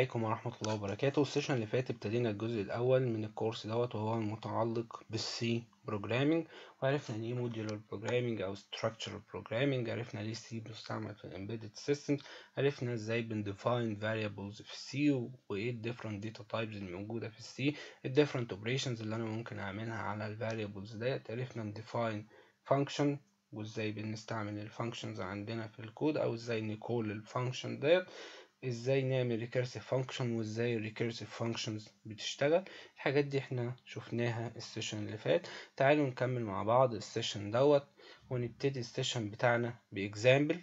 عليكم ورحمة الله وبركاته السيشن اللي فات ابتدينا الجزء الأول من الكورس دوت وهو المتعلق بالسي بروجرامينج وعرفنا يعني ايه موديولار بروجرامينج أو structural بروجرامينج عرفنا ليه السي بيستعمل في الامبيدد systems عرفنا ازاي بنديفاين variables في السي وايه ال different data types اللي موجودة في السي ال different operations اللي أنا ممكن أعملها على ال variables ديت عرفنا نديفاين function وازاي بنستعمل الفانكشنز عندنا في الكود او ازاي نكول الفانكشن ديت ازاي نعمل recursive function وازاي recursive functions بتشتغل الحاجات دي احنا شفناها السيشن اللي فات تعالوا نكمل مع بعض السيشن دوت ونبتدي السيشن بتاعنا بإكزامبل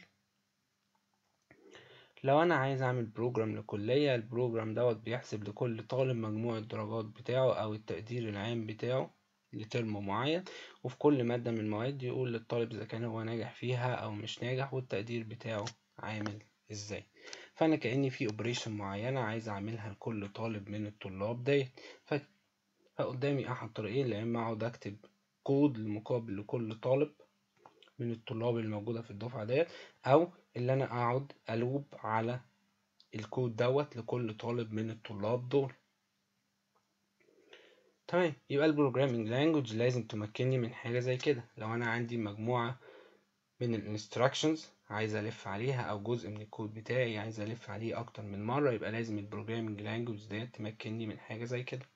لو انا عايز اعمل بروجرام لكلية البروجرام دوت بيحسب لكل طالب مجموع الدرجات بتاعه او التقدير العام بتاعه لترم معين وفي كل مادة من المواد يقول للطالب إذا كان هو ناجح فيها أو مش ناجح والتقدير بتاعه عامل إزاي فأنا كأني في أوبريشن معينة عايز أعملها لكل طالب من الطلاب ديت فقدامي أحد طريقين يا إما أقعد أكتب كود المقابل لكل طالب من الطلاب الموجودة في الدفعة ديت أو اللي أنا أقعد ألوب على الكود دوت لكل طالب من الطلاب دول تمام يبقى البروجرامينج لانجوج لازم تمكنني من حاجة زي كده لو أنا عندي مجموعة من الانستراكشنز عايز ألف عليها أو جزء من الكود بتاعي عايز ألف عليه أكتر من مرة يبقى لازم البروجرامينج لانجوج ديت تمكنني من حاجة زي كده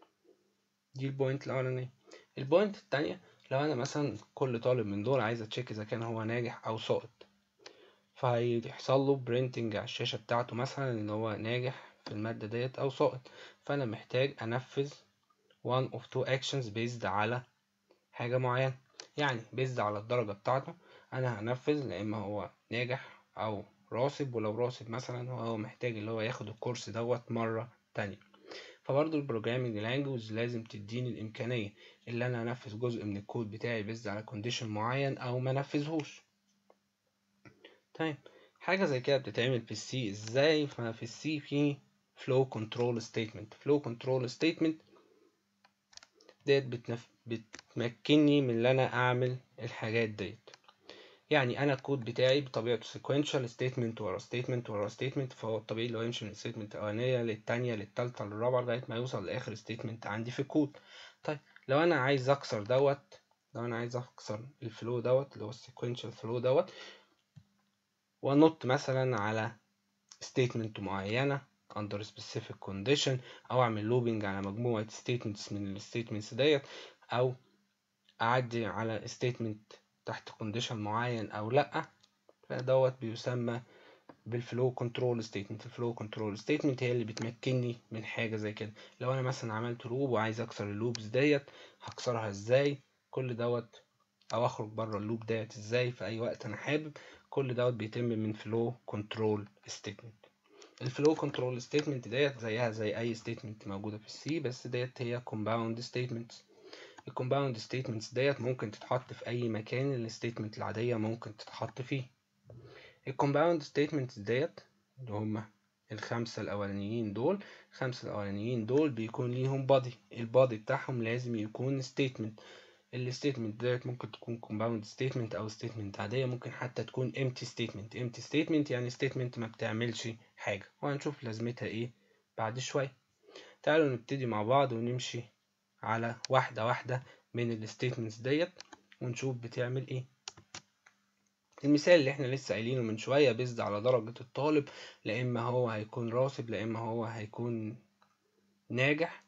دي البوينت الأولانية البوينت التانية لو أنا مثلا كل طالب من دول عايز أتشيك إذا كان هو ناجح أو ساقط فهيحصل له برينتنج على الشاشة بتاعته مثلا إن هو ناجح في المادة ديت أو ساقط فأنا محتاج أنفذ one of two actions based على حاجة معينة يعني based على الدرجة بتاعته أنا هنفذ لا إما هو ناجح أو راسب ولو راسب مثلا هو محتاج اللي هو ياخد الكورس دوت مرة تانية فبرضه البروجرامينج لانجوج لازم تديني الإمكانية اللي أنا أنفذ جزء من الكود بتاعي based على كونديشن معين أو ما أنفذهوش طيب حاجة زي كده بتتعمل في السي ازاي ففي السي في flow control statement flow control statement ديت بتنف... بتمكنني من ان انا اعمل الحاجات ديت يعني انا الكود بتاعي بطبيعته sequential statement ورا statement ورا statement فهو الطبيعي اللي هو يمشي من الستيتمنت الاولانيه للتانيه للتالته للرابعه لغايه ما يوصل لاخر statement عندي في الكود طيب لو انا عايز اكسر دوت لو انا عايز اكسر الفلو دوت اللي هو السيكونشال فلو دوت وانط مثلا على statement معينه under specific condition او اعمل looping على مجموعة statements من ال statements ديت او اعدي على statement تحت condition معين او لا فدوت بيسمى بالفلو كنترول ستيتمنت الفلو كنترول ستيتمنت هي اللي بتمكنني من حاجه زي كده لو انا مثلا عملت لوب وعايز اكسر اللوبز ديت هكسرها ازاي كل دوت او اخرج بره اللوب ديت ازاي في اي وقت انا حابب كل دوت بيتم من فلو كنترول ستيتمنت الفلو كنترول ستيتمنت ديت زيها زي اي ستيتمنت موجوده في السي بس ديت هي كومباوند ستيتمنتس الكومباوند ستيتمنتس ديت ممكن تتحط في اي مكان الستيتمنت العاديه ممكن تتحط فيه الكومباوند ستيتمنتس ديت اللي هما الخمسه الاولانيين دول الخمسه الاولانيين دول بيكون ليهم بادي البادي بتاعهم لازم يكون ستيتمنت الستيتمنت ديت ممكن تكون كومباوند ستيتمنت او ستيتمنت عاديه ممكن حتى تكون empty statement empty statement يعني statement ما بتعملش حاجه وهنشوف لازمتها ايه بعد شويه تعالوا نبتدي مع بعض ونمشي على واحده واحده من الستيتمنتس ديت ونشوف بتعمل ايه المثال اللي احنا لسه قايلينه من شويه بيزد على درجه الطالب لا اما هو هيكون راسب لا اما هو هيكون ناجح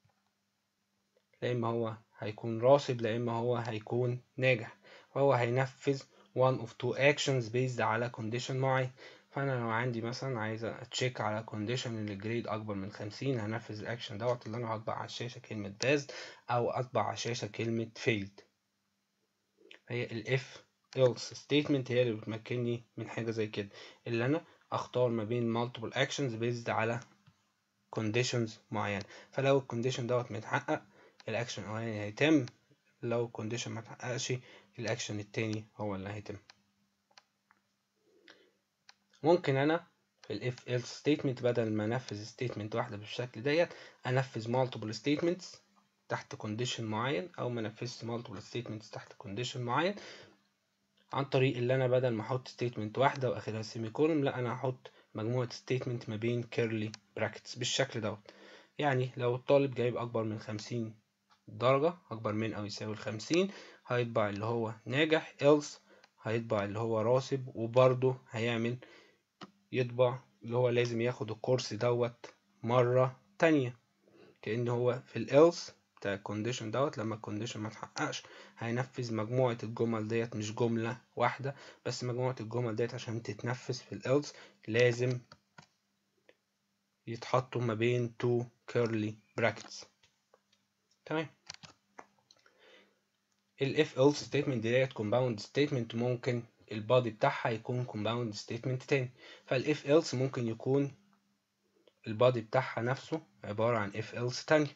لا اما هو هيكون راسب لا اما هو هيكون ناجح فهو هينفذ one of two actions based على condition معين فانا لو عندي مثلا عايز اتشيك على condition ان الجريد اكبر من خمسين هنفذ الاكشن دوت اللي انا هطبع على الشاشه كلمه passed او اطبع على الشاشه كلمه failed هي الاف else statement هي اللي بتمكنني من حاجه زي كده اللي انا اختار ما بين multiple actions based على conditions معينه فلو الكونديشن دوت متحقق الاكشن الاولاني هيتم لو الكونديشن ما اتحققش الاكشن التاني هو اللي هيتم ممكن انا في الاف else statement بدل ما انفذ statement واحده بالشكل ديت انفذ multiple statements تحت condition معين او ما انفذش multiple statements تحت condition معين عن طريق اللي انا بدل ما احط statement واحده واخرها سيمي كولوم لا انا هحط مجموعة statement ما بين curly brackets بالشكل دوت يعني لو الطالب جايب أكبر من خمسين درجة أكبر من أو يساوي الخمسين هيطبع اللي هو ناجح else هيطبع اللي هو راسب وبرضه هيعمل يطبع اللي هو لازم ياخد الكورس دوت مرة تانية كأن هو في الelse بتاع الكونديشن دوت لما الكونديشن ما تحققش هينفذ مجموعة الجمل ديت مش جملة واحدة بس مجموعة الجمل ديت عشان تتنفذ في الelse لازم يتحطوا ما بين two curly brackets تمام ال if else statement ديت compound statement ممكن البادي بتاعها يكون compound statement تاني فال if else ممكن يكون البادي بتاعها نفسه عبارة عن if else تاني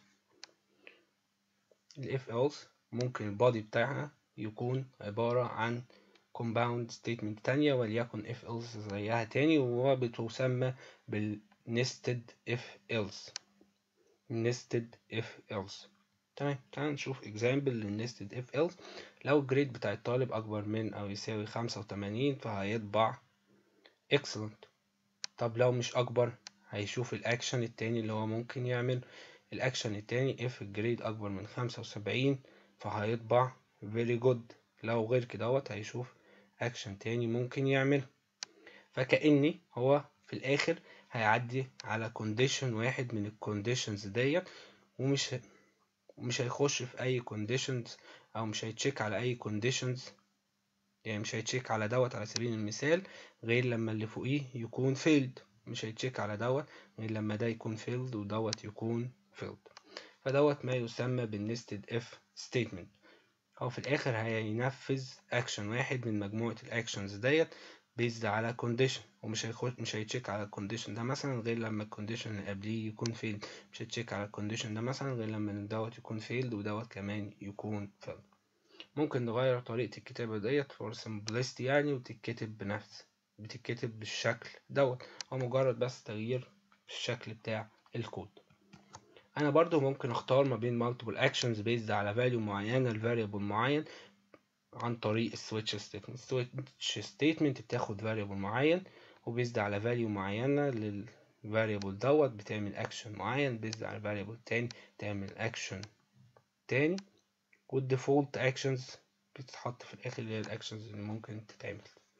ال if else ممكن البادي بتاعها يكون عبارة عن compound statement تانية وليكن if else زيها تاني وبتسمى بال nested if else nested if else تمام تعال نشوف example لل nested if else لو الجريد بتاع الطالب أكبر من أو يساوي خمسة وتمانين فهيطبع excellent طب لو مش أكبر هيشوف الأكشن التاني اللي هو ممكن يعمل الأكشن التاني if الجريد أكبر من خمسة وسبعين فهيطبع very good لو غير كدهوت هيشوف أكشن تاني ممكن يعمل فكأني هو في الآخر هيعدي على كونديشن واحد من الكونديشنز ديت ومش مش هيخش في اي كونديشنز او مش هيتشيك على اي كونديشنز يعني مش هيتشيك على دوت على سبيل المثال غير لما اللي فوقيه يكون فيلد مش هيتشيك على دوت غير لما ده يكون فيلد ودوت يكون فيلد فدوت ما يسمى بالنستد اف ستيتمنت هو في الاخر هينفذ اكشن واحد من مجموعة الاكشنز ديت بيزد على كونديشن ومش هيخش مش هيتشيك على الكونديشن ده مثلا غير لما الكونديشن اللي قبليه يكون فيلد مش هيتشيك على الكونديشن ده مثلا غير لما دوت يكون فيلد ودوت كمان يكون فيلد ممكن نغير طريقة الكتابة ديت فور simplicity يعني وتتكتب بنفس بتتكتب بالشكل دوت هو مجرد بس تغيير في الشكل بتاع الكود انا برضو ممكن اختار ما بين multiple actions based على value معينة لفاريبل معين عن طريق السويتش ستيتمنت السويتش ستيتمنت بتاخد فاريبل معين وبيزد على فاليو معينة للفاريبل دوت بتعمل اكشن معين بيزد على فاريبل تاني تعمل اكشن تاني والديفولت اكشنز بتتحط في الاخر اللي هي الاكشنز اللي ممكن تتعمل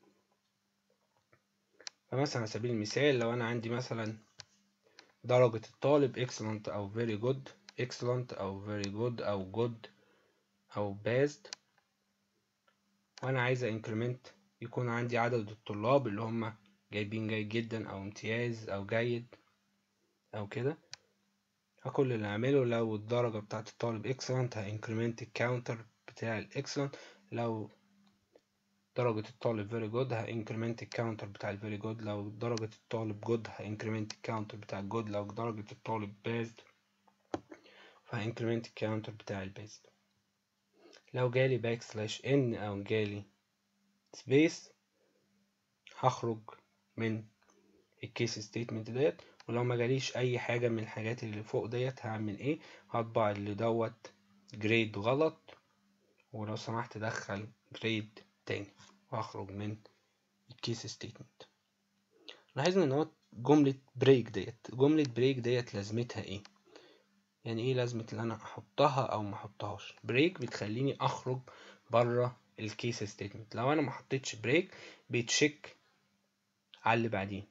فمثلا على سبيل المثال لو انا عندي مثلا درجة الطالب excellent او very good excellent او very good او good او best وانا عايز انكريمنت يكون عندي عدد الطلاب اللي هم جايبين جيد جدا او امتياز او جيد او كده كل اللي هعمله لو الدرجة بتاعت الطالب excellent هانكريمنت الكاونتر بتاع الاكسلنت لو درجة الطالب very good هانكريمنت الكاونتر بتاع الفيري جود لو درجة الطالب good هانكريمنت الكاونتر بتاع الجود لو درجة الطالب best فهانكريمنت الكاونتر بتاع البيست لو جالي باك سلاش ان او جالي سبيس هخرج من الكيس ستيتمنت ديت ولو ما جاليش اي حاجه من الحاجات اللي فوق ديت هعمل ايه هطبع اللي دوت جريد غلط ولو سمحت دخل جريد تاني وهخرج من الكيس ستيتمنت لاحظنا ان هو جمله بريك ديت جمله بريك ديت لازمتها ايه يعني ايه لازمة ان انا احطها او ما احطهاش بريك بتخليني اخرج بره الكيس ستيتمنت لو انا ما حطيتش بريك بيتشيك على اللي بعديه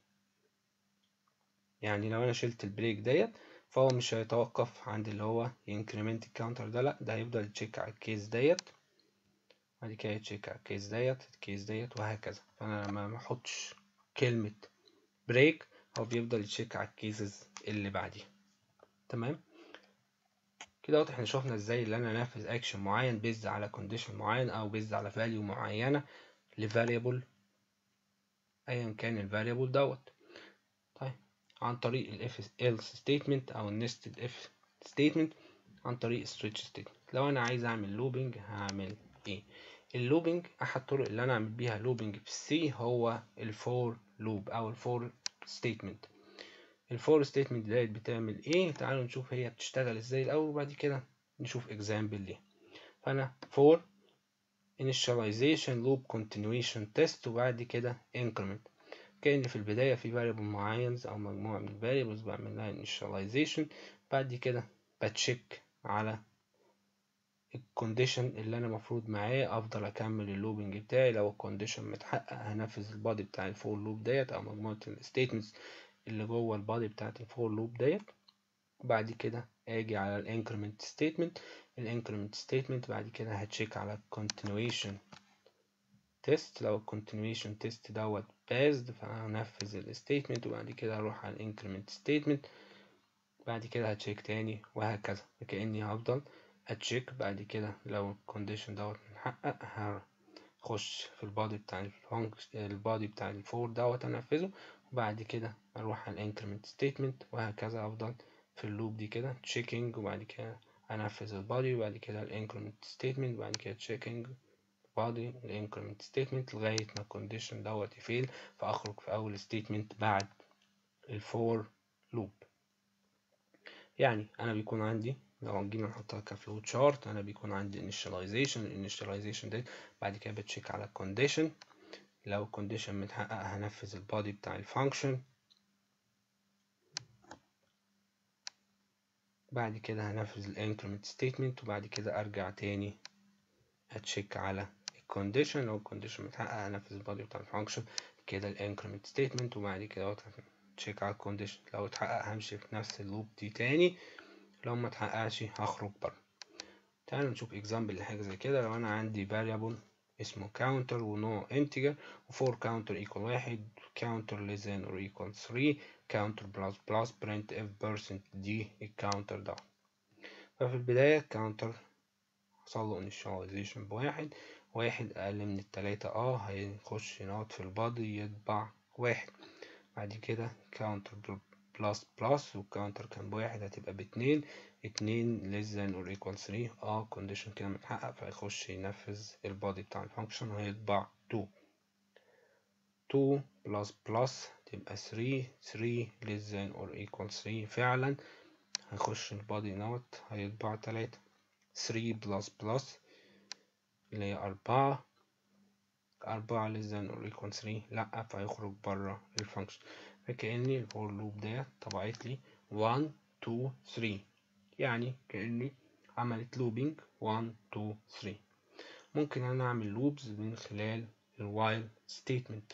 يعني لو انا شلت البريك ديت فهو مش هيتوقف عند اللي هو ينكريمنت الكاونتر ده لا ده هيفضل يتشيك على الكيس ديت بعد كده يتشيك على الكيس ديت الكيس ديت وهكذا فانا لما ما احطش كلمة بريك هو بيفضل يتشيك على الكيسز اللي بعديه تمام كده واضح احنا شفنا ازاي اللي انا انفذ اكشن معين بيزد على كونديشن معين او بيزد على فاليو معينه لفاريبل ايا كان الفاريبل دوت طيب عن طريق الاف else statement او النستد اف statement عن طريق السويتش statement لو انا عايز اعمل لوبينج هعمل ايه اللوبينج احد الطرق اللي انا اعمل بيها لوبينج في السي هو الفور لوب او الفور statement الفور ستيتمنت ديت بتعمل ايه تعالوا نشوف هي بتشتغل ازاي الاول وبعد كده نشوف اكزامبل ليه فانا فور initialization loop continuation test وبعد كده increment كأن في البداية في variable معين أو مجموعة من variables بعمل لها initialization بعد كده بتشيك على الكونديشن اللي انا المفروض معاه افضل اكمل اللوبنج بتاعي لو الكونديشن متحقق هنفذ البادي بتاع الفور لوب ديت او مجموعه الستيتمنتس اللي جوه البادي بتاعت الفور لوب ديت وبعد كده اجي على الانكريمنت ستيتمنت الانكريمنت ستيتمنت بعد كده هتشيك على continuation تيست لو الكونتينيويشن تيست دوت باسد فهنفذ الستيتمنت وبعد كده هروح على الانكريمنت ستيتمنت بعد كده هتشيك تاني وهكذا كأني هفضل هتشيك بعد كده لو الكونديشن دوت محقق هخش في البادي بتاع الفانكشن البادي بتاع الفور دوت انفذه وبعد كده اروح على الانكريمنت ستيتمنت وهكذا افضل في اللوب دي كده تشيكينج وبعد كده انفذ البادي وبعد كده الانكريمنت ستيتمنت وبعد كده تشيكينج بادي الانكريمنت ستيتمنت لغايه ما الكونديشن دوت يفيل فاخرج في اول ستيتمنت بعد الفور لوب يعني انا بيكون عندي لو جينا نحطها كفلو تشارت انا بيكون عندي initialization الانيشاليزيشن ديت بعد كده بتشيك على الكونديشن لو الكونديشن متحقق هنفذ البادي بتاع الفانكشن بعد كده هنفذ الانكريمنت ستيتمنت وبعد كده ارجع تاني اتشيك على الكونديشن لو الكونديشن متحقق هنفذ البادي بتاع الفانكشن كده الانكريمنت ستيتمنت وبعد كده تشيك على الكونديشن لو اتحقق همشي في نفس اللوب دي تاني لو ما اتحققش هخرج بره تعالوا نشوف اكزامبل لحاجه زي كده لو انا عندي variable اسمه counter ونوع integer و4 counter equal واحد counter less than or equal 3 counter plus plus print if percent دي الكاونتر ده ففي البداية counter حصل له initialization بواحد واحد أقل من التلاتة اه هيخش ينقط في البادي يطبع واحد بعد كده counter بلس بلس والكاونتر كان بواحد هتبقى باتنين اتنين less than or equal 3 اه كونديشن كده متحقق فيخش ينفذ البادي بتاع الفانكشن وهيطبع 2 2 بلس بلس تبقى 3 3 less than or equal 3 فعلا هيخش البادي نوت هيطبع 3 3 بلس بلس اللي هي أربعة أربعة less than or equal 3 لأ فيخرج برا الفانكشن فكأني الفور لوب ده طبعت لي 1 2 3 يعني كأني عملت لوبينج 1 2 3 ممكن أنا أعمل لوبز من خلال الوايل ستيتمنت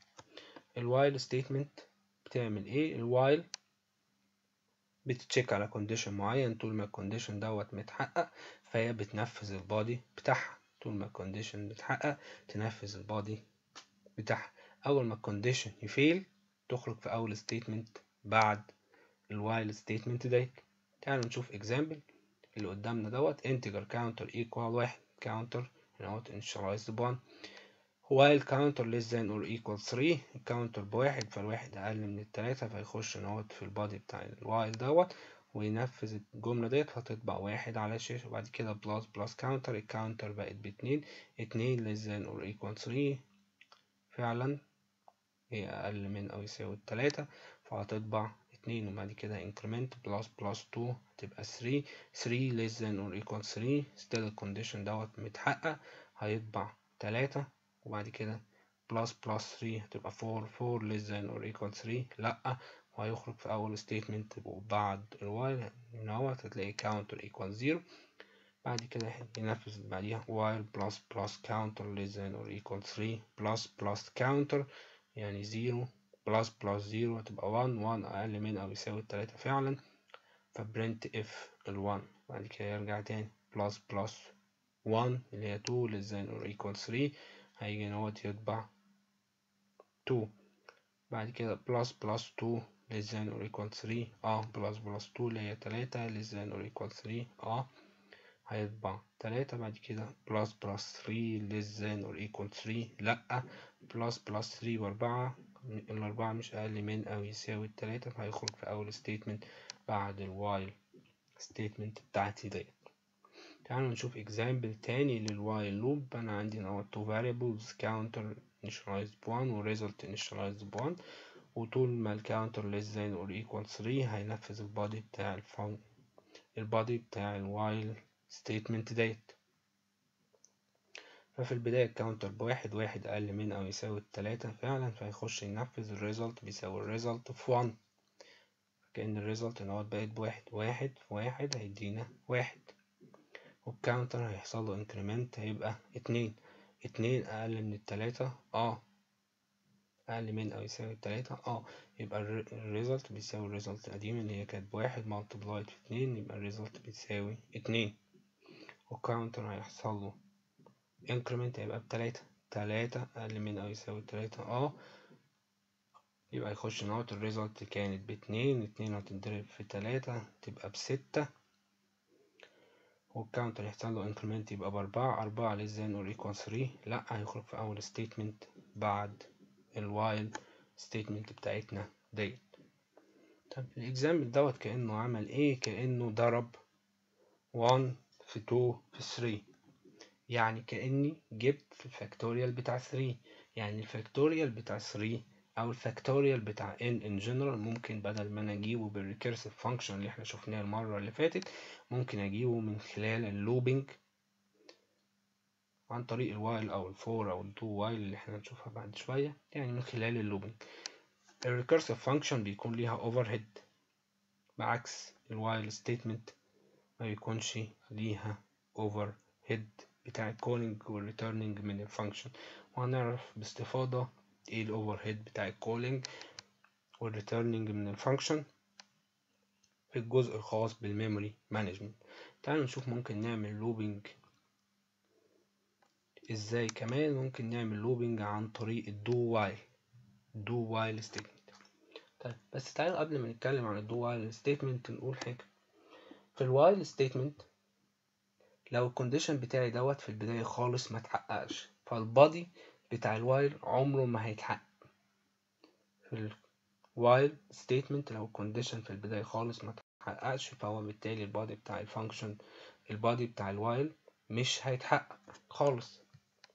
الوايل ستيتمنت بتعمل إيه الوايل بتتشيك على كونديشن معين طول ما الكونديشن دوت متحقق فهي بتنفذ البادي بتاعها طول ما الكونديشن متحقق تنفذ البادي بتاعها أول ما الكونديشن يفيل تخرج في أول ستيتمنت بعد الوايل ستيتمنت ديت تعالوا نشوف اكزامبل اللي قدامنا دوت integer counter equal واحد counter هنا initialized بوان while counter less than or equal 3 الكاونتر بواحد فالواحد أقل من التلاتة فيخش نقط في البادي بتاع الوايل دوت وينفذ الجملة ديت فتطبع واحد على الشاشة وبعد كده بلس بلس كاونتر الكاونتر بقت باتنين اتنين less than or equal 3 فعلا هي أقل من أو يساوي التلاتة فهتطبع اتنين وبعد كده increment بلس بلس 2 هتبقى 3 3 less than or equal 3 still الكونديشن دوت متحقق هيطبع تلاتة وبعد كده بلس بلس 3 هتبقى 4 4 less than or equal 3 لأ وهيخرج في أول statement وبعد الوايل هنا اهوت هتلاقي counter equal 0 بعد كده ينفذ بعديها while plus plus counter less than or equal 3 plus plus counter يعني 0 بلس بلس زيرو هتبقى 1 1 أقل من أو يساوي التلاتة فعلا فبرنت اف ال 1 بعد كده يرجع تاني بلس بلس 1 اللي هي 2 less than or equal 3 هيجي نوت يطبع 2 بعد كده بلس بلس 2 less than or equal 3 اه بلس بلس 2 اللي هي 3 less than or equal 3 اه هيطبع 3 بعد كده بلس بلس 3 less than or equal 3 لأ بلس بلس 3 وأربعة الأربعة مش أقل من أو يساوي التلاتة فهيخرج في أول statement بعد الوايل statement بتاعتي ديت تعالوا نشوف example تاني للوايل لوب أنا عندي هنا two variables counter initialized بوان و result initialized بوان وطول ما الكاونتر less than or equal 3 هينفذ البادي بتاع الفون البادي بتاع الوايل statement ديت ففي البداية الكاونتر بواحد واحد أقل من أو يساوي التلاتة فعلا فيخش ينفذ الريزلت بيساوي الريزلت في 1 كأن الريزلت إن هو بقت بواحد واحد في واحد هيدينا واحد والكاونتر هيحصل له انكريمنت هيبقى اتنين اتنين أقل من التلاتة اه أقل من أو يساوي التلاتة اه يبقى الريزلت بيساوي الريزلت القديم اللي هي كانت بواحد مالتبلايد في اتنين يبقى الريزلت بيساوي اتنين والكاونتر هيحصل له increment هيبقى بتلاتة تلاتة أقل من أو يساوي تلاتة اه يبقى يخش نقط الريزلت كانت باتنين اتنين هتتضرب في تلاتة تبقى بستة والكاونتر يحصل له increment يبقى بأربعة أربعة less than or equal 3 لأ هيخرج في أول statement بعد الوايل statement بتاعتنا ديت طب الإكزامبل دوت كأنه عمل إيه كأنه ضرب 1 في 2 في 3 يعني كأني جبت في الفاكتوريال بتاع 3 يعني الفاكتوريال بتاع 3 أو الفاكتوريال بتاع n in general ممكن بدل ما أنا أجيبه بالريكيرسيف فانكشن اللي احنا شفناه المرة اللي فاتت ممكن أجيبه من خلال اللوبينج عن طريق الوايل أو الفور أو التو وايل اللي احنا هنشوفها بعد شوية يعني من خلال اللوبينج الريكيرسيف فانكشن بيكون ليها اوفر هيد بعكس الوايل ستيتمنت ما بيكونش ليها اوفر هيد بتاع الكولينج والريتيرنينج من الفانكشن وهنعرف باستفاضة ايه الاوفر هيد بتاع الكولينج والريتيرنينج من الفانكشن في الجزء الخاص بالميموري مانجمنت تعالوا نشوف ممكن نعمل لوبينج ازاي كمان ممكن نعمل لوبينج عن طريق الدو وايل دو وايل ستيتمنت طيب بس تعالوا قبل ما نتكلم عن الدو وايل ستيتمنت نقول حاجة في الوايل ستيتمنت لو الكونديشن بتاعي دوت في البداية خالص ما اتحققش فالبادي بتاع الوايل عمره ما هيتحقق في الوايل ستيتمنت لو الكونديشن في البداية خالص ما اتحققش فهو بالتالي البادي بتاع الفانكشن البادي بتاع الوايل مش هيتحقق خالص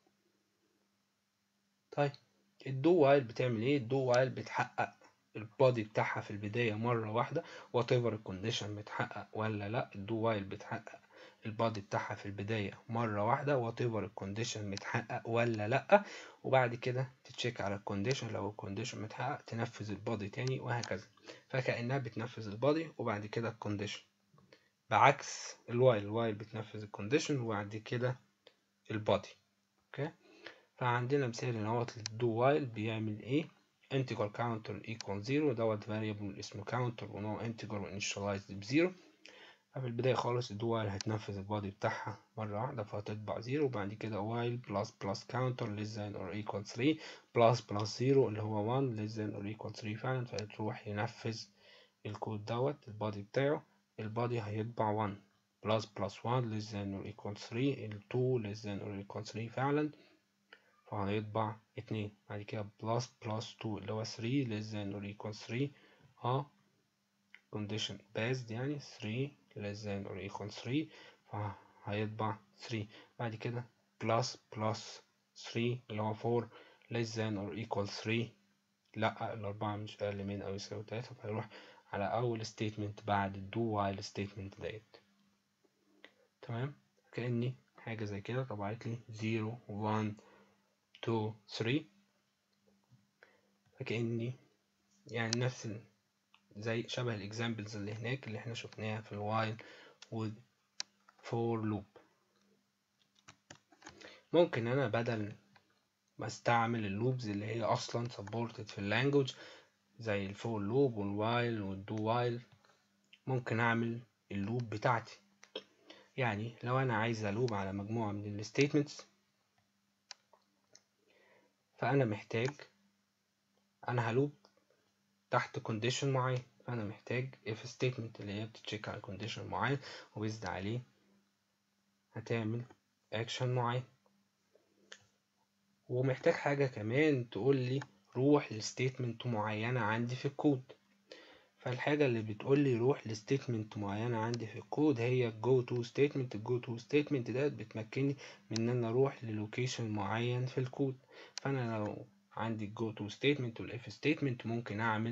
طيب الدو وايل بتعمل ايه الدو وايل بتحقق البادي بتاعها في البداية مرة واحدة وات ايفر الكونديشن متحقق ولا لا الدو وايل بتحقق البادي بتاعها في البداية مرة واحدة وات ايفر الكونديشن متحقق ولا لأ وبعد كده تتشيك على الكونديشن لو الكونديشن متحقق تنفذ البادي تاني وهكذا فكأنها بتنفذ البادي وبعد كده الكونديشن بعكس الوايل الوايل بتنفذ الكونديشن وبعد كده البادي اوكي فعندنا مثال هنا اهوت للدو وايل بيعمل ايه integer counter equal 0 دوت variable اسمه counter ونوع integer وinitialized بزيرو ففي البداية خالص الدو وايل هتنفذ البادي بتاعها مرة واحدة فهتطبع زيرو وبعد كده while plus plus counter less than or equal 3 plus plus 0 اللي هو 1 less than or equal 3 فعلا فهتروح ينفذ الكود دوت البادي بتاعه البادي هيطبع 1 plus plus 1 less than or equal 3 ال 2 less than or equal 3 فعلا فهيطبع 2 بعد كده plus plus 2 اللي هو 3 less than or equal 3 اه condition based يعني 3 less than or equal 3 فهيطبع 3 بعد كده plus plus 3 اللي هو 4 less than or equal 3 لا الأربعة مش أقل من أو يساوي 3 فهيروح على أول statement بعد الدو while statement ديت تمام كأني حاجة زي كده طبعت لي 0 1 2 3 فكأني يعني نفس ال... زي شبه الاكزامبلز اللي هناك اللي احنا شفناها في الوايل والفور لوب ممكن انا بدل ما استعمل اللوبز اللي هي اصلا supported في اللانجوج زي الفور لوب والوايل والدو وايل ممكن اعمل اللوب بتاعتي يعني لو انا عايز الوب على مجموعة من الستيتمنتس فانا محتاج انا هلوب تحت كونديشن معين فانا محتاج if statement اللي هي بتتشيك على كونديشن معين وبيزد عليه هتعمل اكشن معين ومحتاج حاجة كمان تقول لي روح لستيتمنت معينة عندي في الكود فالحاجة اللي بتقول لي روح لستيتمنت معينة عندي في الكود هي جو تو ستيتمنت الجو تو ستيتمنت ديت بتمكنني من ان انا اروح للوكيشن معين في الكود فانا لو عندي الجو تو ستيتمنت والاف ستيتمنت ممكن اعمل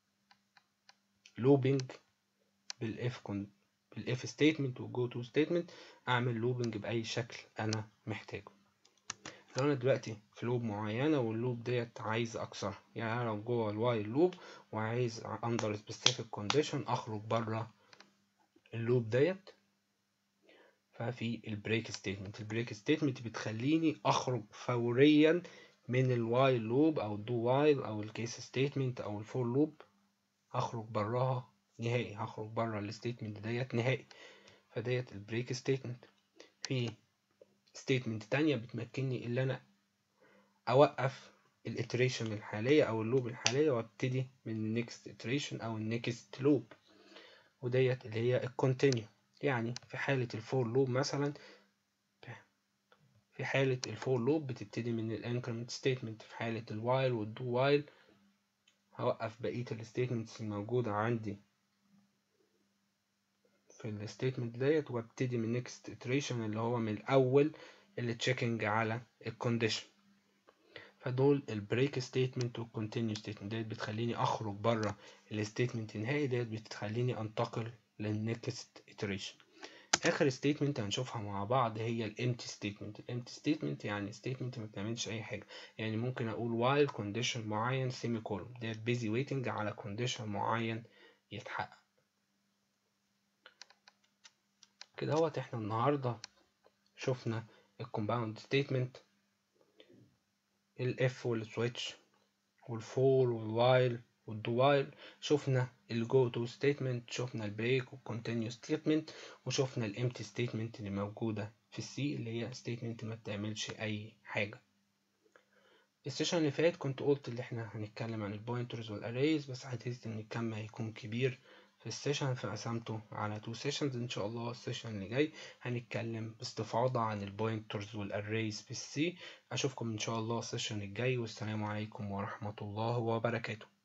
لوبينج بالاف كون بالاف ستيتمنت والجو تو ستيتمنت اعمل لوبينج باي شكل انا محتاجه لو انا دلوقتي في لوب معينه واللوب ديت عايز اكسرها يعني انا لو جوه الوايل لوب وعايز اندر سبيسيفيك كونديشن اخرج بره اللوب ديت ففي البريك ستيتمنت البريك ستيتمنت بتخليني اخرج فوريا من الوايل لوب او الدو وايل او الكيس ستيتمنت او الفور لوب هخرج براها نهائي هخرج بره الستيتمنت ديت نهائي فديت البريك ستيتمنت في ستيتمنت تانية بتمكنني ان انا اوقف الاتريشن الحالية او اللوب الحالية وابتدي من النكست iteration او النكست لوب وديت اللي هي الكونتينيو يعني في حالة الفور لوب مثلا في حالة الفور لوب بتبتدي من الانكرمنت ستيتمنت في حالة الوايل والدو وايل هوقف بقية الستيتمنتس الموجودة عندي في الستيتمنت ديت وابتدي من نيكست iteration اللي هو من الأول اللي تشيكنج على الكونديشن فدول البريك ستيتمنت والكونتينيو ستيتمنت ديت بتخليني اخرج بره الستيتمنت النهائي ديت بتخليني انتقل للنكست iteration اخر ستيتمنت هنشوفها مع بعض هي الامتي ستيتمنت الامتي ستيتمنت يعني ستيتمنت ما بتعملش اي حاجه يعني ممكن اقول while condition معين سيمي كولوم ديت busy waiting على condition معين يتحقق كده هوت احنا النهارده شفنا الكومباوند ستيتمنت الاف والسويتش والفور والوايل والدو وايل شفنا الجو تو ستيتمنت شفنا البريك والكونتينيو ستيتمنت وشفنا الامتي ستيتمنت اللي موجوده في السي اللي هي ستيتمنت ما بتعملش اي حاجه السيشن اللي فات كنت قلت اللي احنا هنتكلم عن البوينترز والاريز بس حسيت ان الكم هيكون كبير في السيشن فقسمته على تو سيشنز ان شاء الله السيشن اللي جاي هنتكلم باستفاضة عن البوينترز والاريز في السي اشوفكم ان شاء الله السيشن الجاي والسلام عليكم ورحمة الله وبركاته